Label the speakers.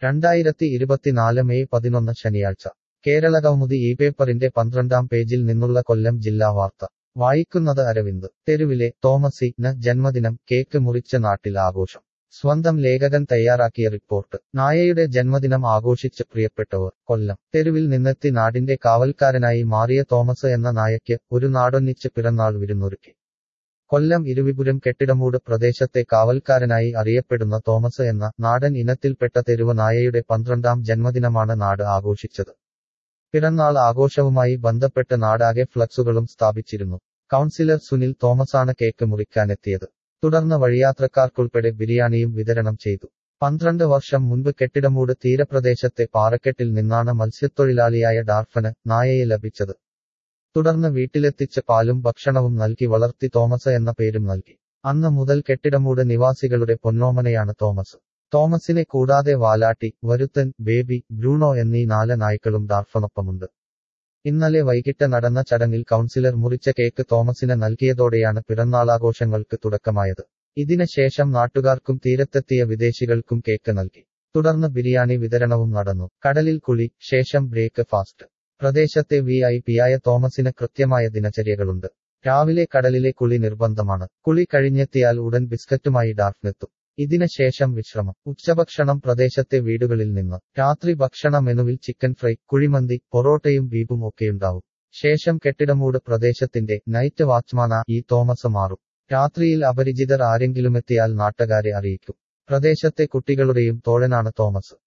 Speaker 1: രണ്ടായിരത്തി ഇരുപത്തിനാല് മെയ് പതിനൊന്ന് ശനിയാഴ്ച കേരള കൗമുദി ഈ പേപ്പറിന്റെ പന്ത്രണ്ടാം പേജിൽ നിന്നുള്ള കൊല്ലം ജില്ലാ വാർത്ത വായിക്കുന്നത് അരവിന്ദ് തെരുവിലെ തോമസി ന് ജന്മദിനം കേക്ക് മുറിച്ച നാട്ടിൽ ആഘോഷം സ്വന്തം ലേഖകൻ തയ്യാറാക്കിയ റിപ്പോർട്ട് നായയുടെ ജന്മദിനം ആഘോഷിച്ച് പ്രിയപ്പെട്ടവർ കൊല്ലം തെരുവിൽ നിന്നെത്തി നാടിന്റെ കാവൽക്കാരനായി മാറിയ തോമസ് എന്ന നായയ്ക്ക് ഒരു നാടൊന്നിച്ച് പിറന്നാൾ വിരുന്നൊരുക്കി കൊല്ലം ഇരുവിപുരം കെട്ടിടമൂട് പ്രദേശത്തെ കാവൽക്കാരനായി അറിയപ്പെടുന്ന തോമസ് എന്ന നാടൻ ഇനത്തിൽപ്പെട്ട തെരുവ് നായയുടെ പന്ത്രണ്ടാം ജന്മദിനമാണ് നാട് ആഘോഷിച്ചത് പിറന്നാൾ ആഘോഷവുമായി ബന്ധപ്പെട്ട് നാടാകെ ഫ്ലക്സുകളും സ്ഥാപിച്ചിരുന്നു കൗൺസിലർ സുനിൽ തോമസാണ് കേക്ക് മുറിക്കാനെത്തിയത് തുടർന്ന് വഴിയാത്രക്കാർക്കുൾപ്പെടെ ബിരിയാണിയും വിതരണം ചെയ്തു പന്ത്രണ്ട് വർഷം മുൻപ് കെട്ടിടമൂട് തീരപ്രദേശത്തെ പാറക്കെട്ടിൽ നിന്നാണ് മത്സ്യത്തൊഴിലാളിയായ ഡാർഫന് നായയെ ലഭിച്ചത് തുടർന്ന് വീട്ടിലെത്തിച്ച് പാലും ഭക്ഷണവും നൽകി വളർത്തി തോമസ് എന്ന പേരും നൽകി അന്ന് മുതൽ കെട്ടിടമൂട് നിവാസികളുടെ പൊന്നോമനയാണ് തോമസ് തോമസിനെ കൂടാതെ വാലാട്ടി വരുത്തൻ ബേബി ബ്രൂണോ എന്നീ നാല് നായ്ക്കളും ഡാർഫനൊപ്പമുണ്ട് ഇന്നലെ വൈകിട്ട് നടന്ന ചടങ്ങിൽ കൗൺസിലർ മുറിച്ച കേക്ക് തോമസിന് നൽകിയതോടെയാണ് പിറന്നാളാഘോഷങ്ങൾക്ക് തുടക്കമായത് ഇതിന് ശേഷം നാട്ടുകാർക്കും തീരത്തെത്തിയ വിദേശികൾക്കും കേക്ക് നൽകി തുടർന്ന് ബിരിയാണി വിതരണവും നടന്നു കടലിൽ കുളി ശേഷം ബ്രേക്ക് ഫാസ്റ്റ് പ്രദേശത്തെ വി ഐ പിയായ തോമസിന് കൃത്യമായ ദിനചര്യകളുണ്ട് രാവിലെ കടലിലെ കുളി നിർബന്ധമാണ് കുളി കഴിഞ്ഞെത്തിയാൽ ഉടൻ ബിസ്ക്കറ്റുമായി ഡാർഫിനെത്തും ഇതിന് ശേഷം വിശ്രമം ഉച്ചഭക്ഷണം പ്രദേശത്തെ വീടുകളിൽ നിന്ന് രാത്രി ഭക്ഷണ മെനുവിൽ ചിക്കൻ ഫ്രൈ കുഴിമന്തി പൊറോട്ടയും ബീഫും ഒക്കെയുണ്ടാവും ശേഷം കെട്ടിടമൂട് പ്രദേശത്തിന്റെ നൈറ്റ് വാച്ച്മാന ഈ തോമസ് മാറും രാത്രിയിൽ അപരിചിതർ ആരെങ്കിലുമെത്തിയാൽ നാട്ടുകാരെ അറിയിക്കും പ്രദേശത്തെ കുട്ടികളുടെയും തോഴനാണ് തോമസ്